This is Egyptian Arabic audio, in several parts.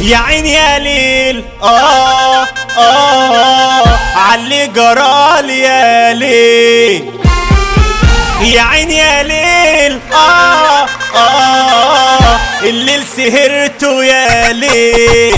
يا عين يا ليل اه اه علي جرالي يا ليل يا عين يا ليل اه اه الليل سهرته يا ليل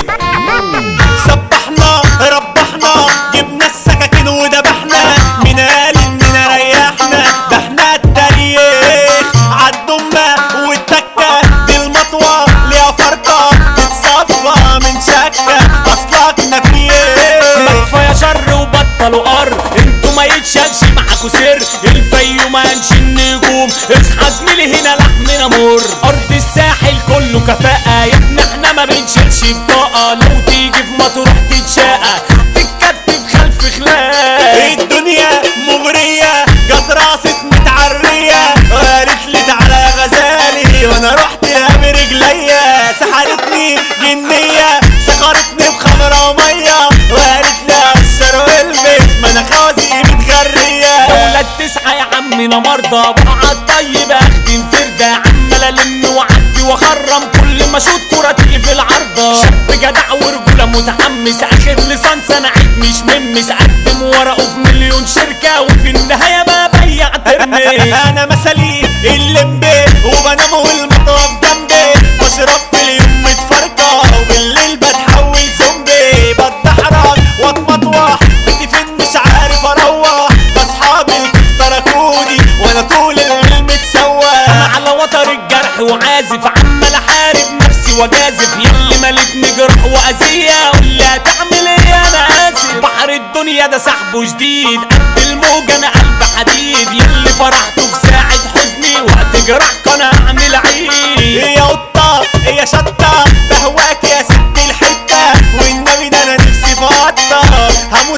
سبحنا ربحنا جبنا السكاكين وذبحنا من قال اننا ريحنا ده احنا التاريخ عالدمة والتكة دي المطوة ليها فرقة تتصفى من شكة اصلك نفير ما كفايه شر وبطلوا قر انتوا ما يتشالش معاكوا سر الفيوم هنش النجوم اصحى زميلي هنا لحمنا مر ارض الساحل كله كفاءة يا ابني احنا ما بنشيلش بطاقة لو تيجي في مطروح تتشاقى تتكتف خلف خلاق الدنيا مغرية جت راسك متعرية وقالت لي تعالى يا غزالي وانا رحت لها برجليا سحرتني جنية سكرتني بخمرة ومية وقالت لي قشر والبس ما انا خوازي متغرية دولة تسعة يا عمنا مرضى بقعد طيب اخدم فردة عمال الم وعدي واخرم كل ما اشوط كرة تيجي في العارضة شاب جدع ورجولة متحمس اخر لسانس انا عيد مش ممس قدم ورقه في مليون شركة وفي النهاية ما بيع ترمس انا مثلي اللمبي وبنام والمطرف جنبي بشرب في اليوم متفرقة وبالليل بتحول زومبي بتدحرج واتمطوح بيتي فين مش عارف اروح اصحابي كيف تركوني وانا طول الليل متسوح انا على وتر الجرح وعازف عمال احارب نفسي واجازف يلي ملتني جرح واذية قولي هتعمل ايه انا اسف بحر الدنيا ده سحبه شديد قد الموج انا قلب حديد يلي فرحته في ساعة حزني وقت جرحك انا اعمل عيد يا قطة يا شطة بهواك يا ست الحتة والنبي ده انا نفسي في قطة هموت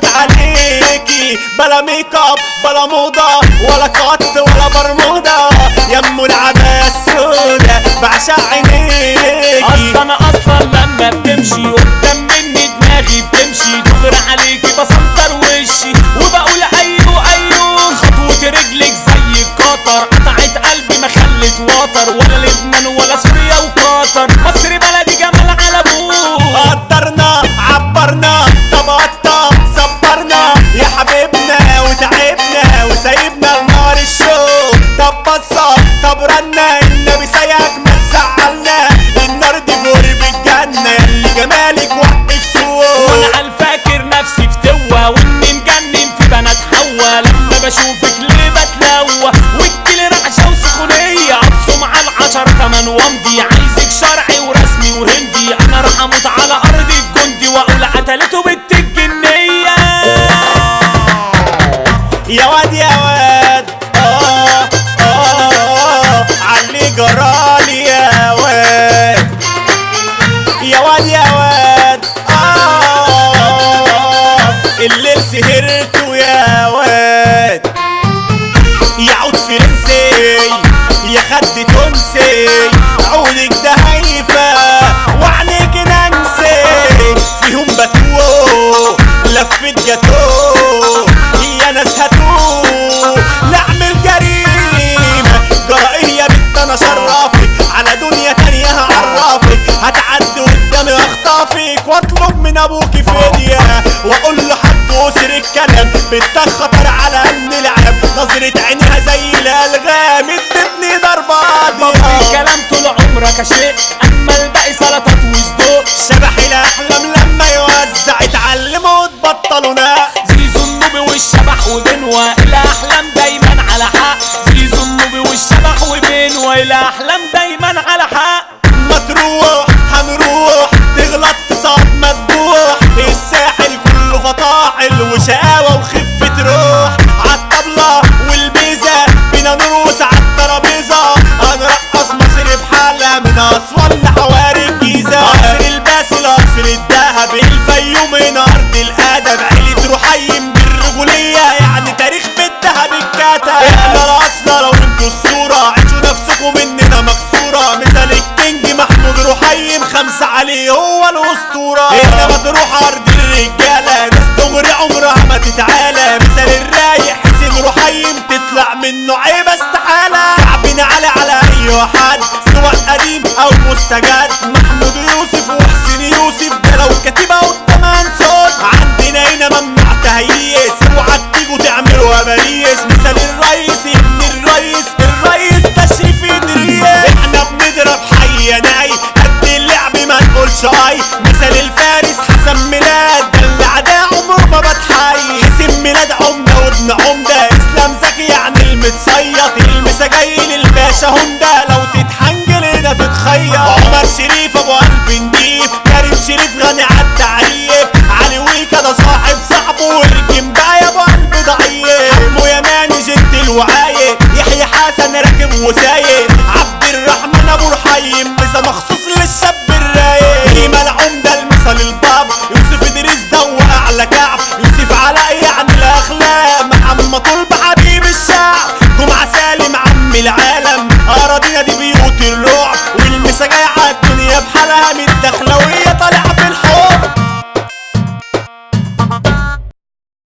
عليكي بلا ميك اب بلا موضة ولا قط ولا برمودا يا ام العباية السودا بعشق عينيكي اصلا انا اصلا لما بتمشي قدام مني دماغي بتمشي دغري عليكي بسنطر وشي وبقول ايوه ايوه خطوة رجلك زي القطر قطعت قلبي ما خلت وتر ولا لبنان ولا سوريا وقطر مصر بلدي جمال على ابوه قدرنا عبرنا طب قطة صبرنا يا حبيبنا وتعبنا وسايبنا لنار الشوق طب بصة طب رنا النبي سياك ما تزعلنا النار دي فور بالجنة ياللي جمالك وقف سوق وانا على الفاكر نفسي في توا واني مجنن في بنات حوا لما بشوفك ليه بتلوى والكل رعشة وسخونية ابصم على العشرة كمان وامضي عايزك شرعي ورسمي وهندي انا راح اموت على ارض الجندي واقول قتلته بنت الجنية يا واد يا واد اه اه علي جرالي يا واد يا واد يا واد اه الليل سهرته يا واد يا عود فرنسي يا خد تونسي عودك ده هيفا وعليك ننسي فيهم بتوه لفت جاتوه يا ناس هاتوه نعمل جريمة جرائية بنت انا شرفك على دنيا تانية هعرفك هتعدي قدامي اخطافك واطلب من ابوك فدية واقول له حد اسر الكلام بنتك خطر على ان العالم نظرة عينها زي الالغام ادتني ضربة قاضية الكلام طول عمرك شيء اما الباقي سلطات وصدوق شبح الاحلام لما يوزع اتعلموا وتبطلوا ناق زيزو النوبي والشبح وبنوى الاحلام دايما على حق زيزو النوبي والشبح وبنوى الاحلام دايما على حق ما تروح هنروح تغلط تصاب مذبوح الساحل كله فطاحل وشقاوة وخفة روح عالطبلة والبيزة بينا نروس عالترابيزة هنرقص مصر بحالها من أسوان لحواري الجيزة قصر الباسل قصر الدهب الفيوم من أرض الأدب عيلة رحيم بالرجولية يعني تاريخ بالذهب الكتب احنا الأصل لو انتوا الصورة عيشوا نفسكم مننا مكسورة مثال الكينج محمود رحيم خمسة عليه هو الأسطورة هنا مطروح أرض الرجالة ناس دغري عمرها ما تتعالى مثال الرايق حسين رحيم تطلع منه عيب استحالة كعبنا على على أي حد سواء قديم أو مستجد محمود يوسف وحسين يوسف بحالها متدخلة